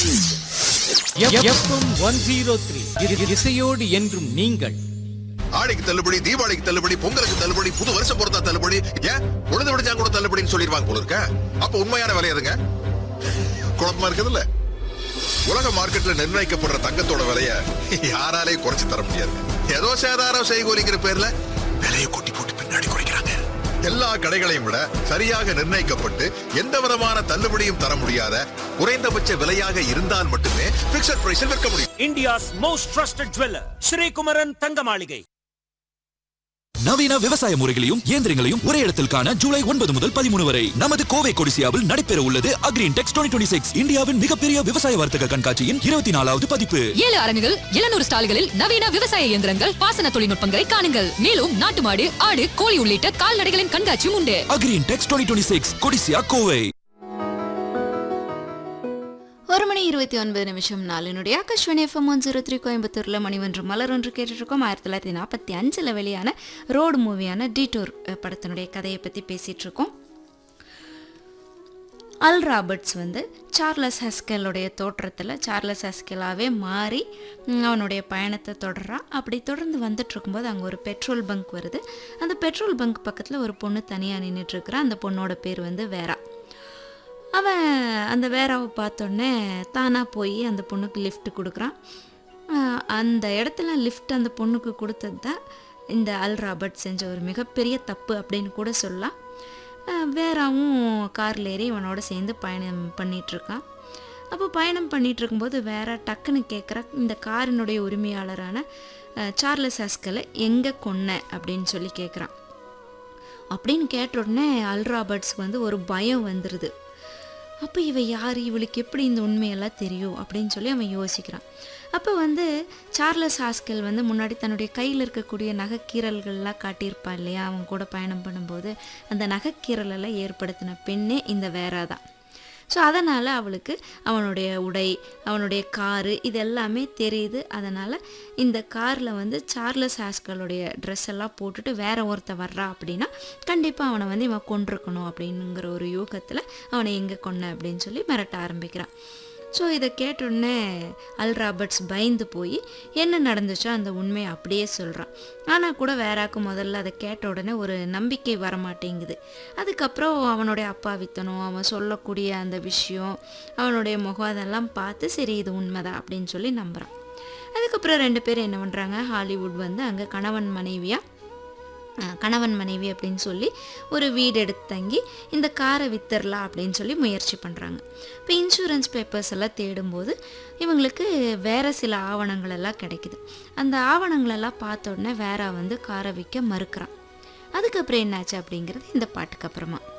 FM one zero three இசையோடு என்றும் நீங்கள் ஆடிக்கு தள்ளுபடி தீபாவளிக்கு தள்ளுபடி பொங்கலுக்கு தள்ளுபடி புது வருஷம் பொறுத்தா தள்ளுபடி ஏன் உழுது விடுஞ்சா கூட தள்ளுபடின்னு சொல்லிடுவாங்க போல இருக்க அப்ப உண்மையான விலை எதுங்க குழப்பமா இருக்குதுல்ல உலக மார்க்கெட்ல நிர்ணயிக்கப்படுற தங்கத்தோட விலைய யாராலையும் குறைச்சு தர முடியாது ஏதோ சேதாரம் செய்கூலிங்கிற பேர்ல விலையை கொட்டி போட்டு பின்னாடி குறைக்கிறாங்க எல்லா கடைகளையும் விட சரியாக நிர்ணயிக்கப்பட்டு எந்த விதமான தள்ளுபடியும் தர முடியாத குறைந்தபட்ச விலையாக இருந்தால் மட்டுமே பிக்சட் பிரைஸில் விற்க முடியும் India's most trusted jeweler, Sri Kumaran Thangamaligai. நவீன விவசாய முறைகளையும் இயந்திரங்களையும் ஒரே இடத்தில் காண ஜூலை ஒன்பது முதல் பதிமூணு வரை நமது கோவை கொடிசியாவில் நடைபெற உள்ளது அக்ரீன் டெக்ஸ் டுவெண்ட்டி சிக்ஸ் இந்தியாவின் மிகப்பெரிய விவசாய வர்த்தக கண்காட்சியின் இருபத்தி நாலாவது பதிப்பு ஏழு அரங்குகள் எழுநூறு ஸ்டால்களில் நவீன விவசாய இயந்திரங்கள் பாசன தொழில்நுட்பங்களை காணுங்கள் மேலும் நாட்டு மாடு ஆடு கோழி உள்ளிட்ட கால்நடைகளின் கண்காட்சியும் உண்டு Agri Intex twenty six Codissia Kovai ஒரு மணி இருபத்தி ஒன்பது நிமிஷம் நாளினுடைய Akashvani FM one zero three கோயம்புத்தூரில் மணிவன்று மலர் ஒன்று கேட்டுட்ருக்கோம் ஆயிரத்தி தொள்ளாயிரத்தி நாற்பத்தி அஞ்சில் வெளியான ரோடு மூவியான டீட்டோர் அஹ், படத்தினுடைய கதையை பற்றி பேசிகிட்டு இருக்கோம் அல் ராபர்ட்ஸ் வந்து சார்லஸ் ஹஸ்கலுடைய தோற்றத்தில் சார்லஸ் ஹஸ்கலாகவே மாறி ம், அவனுடைய பயணத்தை தொடர்றான் அப்படி தொடர்ந்து வந்துட்டு இருக்கும்போது அங்கே ஒரு பெட்ரோல் பங்க் வருது அந்த பெட்ரோல் பங்க் பக்கத்தில் ஒரு பொண்ணு தனியாக நின்றுட்டுருக்குறான் அந்த பொண்ணோட பேர் வந்து வேரா அவன் அந்த வேறாவை பார்த்தோன்னே தானாக போய் அந்த பொண்ணுக்கு லிஃப்ட் கொடுக்குறான் ஆஹ் அந்த இடத்துல லிஃப்ட் அந்த பொண்ணுக்கு கொடுத்தது தான் இந்த அல் ராபர்ட் செஞ்ச ஒரு மிகப்பெரிய தப்பு அப்படின்னு கூட சொல்லலாம் ஆஹ் வேறாவும் காரில் ஏறி இவனோட சேர்ந்து பயணம் பண்ணிகிட்ருக்கான் அப்போ பயணம் பண்ணிட்டு இருக்கும்போது வேற டக்குன்னு கேட்குற இந்த காரினுடைய உரிமையாளரான ஆஹ் சார்லஸ் ஹஸ்கலை எங்கே கொன்ன அப்படின்னு சொல்லி கேட்குறான் அப்படின்னு கேட்ட உடனே அல் ராபர்ட்ஸ்க்கு வந்து ஒரு பயம் வந்துடுது அப்போ இவ யார் இவளுக்கு எப்படி இந்த உண்மையெல்லாம் தெரியும் அப்படின்னு சொல்லி அவன் யோசிக்கிறான் அப்போ வந்து சார்லஸ் ஹாஸ்கல் வந்து முன்னாடி தன்னுடைய கையில் இருக்கக்கூடிய நகைக்கீரல்கள்லாம் காட்டியிருப்பான் இல்லையா அவன் கூட பயணம் பண்ணும்போது அந்த நகைக்கீரலெல்லாம் ஏற்படுத்தின பெண்ணே இந்த வேறா தான் ஸோ அதனால் அவளுக்கு அவனுடைய உடை அவனுடைய காரு இது எல்லாமே தெரியுது அதனால் இந்த காரில் வந்து சார்லஸ் ஹாஸ்கலுடைய ட்ரெஸ் எல்லாம் போட்டுட்டு வேற ஒருத்த வர்றா அப்படின்னா கண்டிப்பாக அவனை வந்து இவன் கொண்டிருக்கணும் அப்படிங்கிற ஒரு யூகத்தில் அவனை எங்கே கொன்ன அப்படின்னு சொல்லி மிரட்ட ஆரம்பிக்கிறான் ஸோ இதை கேட்டோடனே அல் ராபர்ட்ஸ் பயந்து போய் என்ன நடந்துச்சோ அந்த உண்மையை அப்படியே சொல்கிறான் ஆனால் கூட வேறாக்கும் முதல்ல அதை கேட்ட உடனே ஒரு நம்பிக்கை வரமாட்டேங்குது அதுக்கப்புறம் அவனுடைய அப்பாவித்தனம் அவன் சொல்லக்கூடிய அந்த விஷயம் அவனுடைய முகம் அதெல்லாம் பார்த்து சரி இது உண்மைதான் அப்படின்னு சொல்லி நம்புகிறான் அதுக்கப்புறம் ரெண்டு பேரும் என்ன பண்ணுறாங்க ஹாலிவுட் வந்து அங்கே கணவன் மனைவியாக அஹ் கணவன் மனைவி அப்படின்னு சொல்லி ஒரு வீடு எடுத்து தங்கி இந்த காரை வித்துடலாம் அப்படின்னு சொல்லி முயற்சி பண்ணுறாங்க இப்போ இன்சூரன்ஸ் பேப்பர்ஸ் எல்லாம் தேடும்போது இவங்களுக்கு வேறு சில ஆவணங்கள் எல்லாம் கிடைக்குது அந்த ஆவணங்களெல்லாம் பார்த்த உடனே வேற வந்து காரை விற்க மறுக்கிறான் அதுக்கப்புறம் என்னாச்சு அப்படிங்கிறது இந்த பாட்டுக்கு அப்புறமா